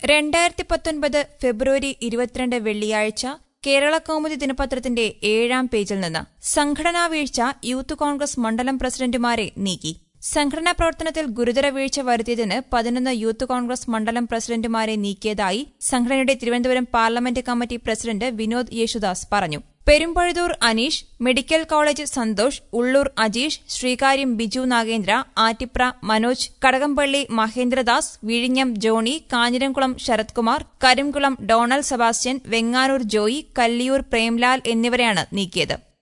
രണ്ടായിരത്തി പത്തൊൻപത് ഫെബ്രുവരി ഇരുപത്തിരണ്ട് വെള്ളിയാഴ്ച കേരള കൗമുദി ദിനപത്രത്തിന്റെ ഏഴാം പേജിൽ നിന്ന് സംഘടനാ വീഴ്ച യൂത്ത് കോൺഗ്രസ് മണ്ഡലം പ്രസിഡന്റുമാരെ നീക്കി സംഘടനാ പ്രവർത്തനത്തിൽ ഗുരുതര വീഴ്ച വരുത്തിയതിന് പതിനൊന്ന് യൂത്ത് കോൺഗ്രസ് മണ്ഡലം പ്രസിഡന്റുമാരെ നീക്കിയതായി സംഘടനയുടെ Thiruvananthapuram parliament committee president Vinod Yesudas പറഞ്ഞു പെരുമ്പഴുതൂർ അനീഷ് മെഡിക്കൽ കോളേജ് സന്തോഷ് ഉള്ളൂർ അജീഷ് ശ്രീകാര്യം ബിജു നാഗേന്ദ്ര ആറ്റിപ്ര മനോജ് കടകംപള്ളി മഹേന്ദ്രദാസ് വിഴിഞ്ഞം ജോണി കാഞ്ഞിരംകുളം ശരത്കുമാർ കരിംകുളം ഡോണൽ സെബാസ്റ്റ്യൻ വെങ്ങാനൂർ ജോയി കല്ലിയൂർ പ്രേംലാൽ എന്നിവരെയാണ് നീക്കിയത്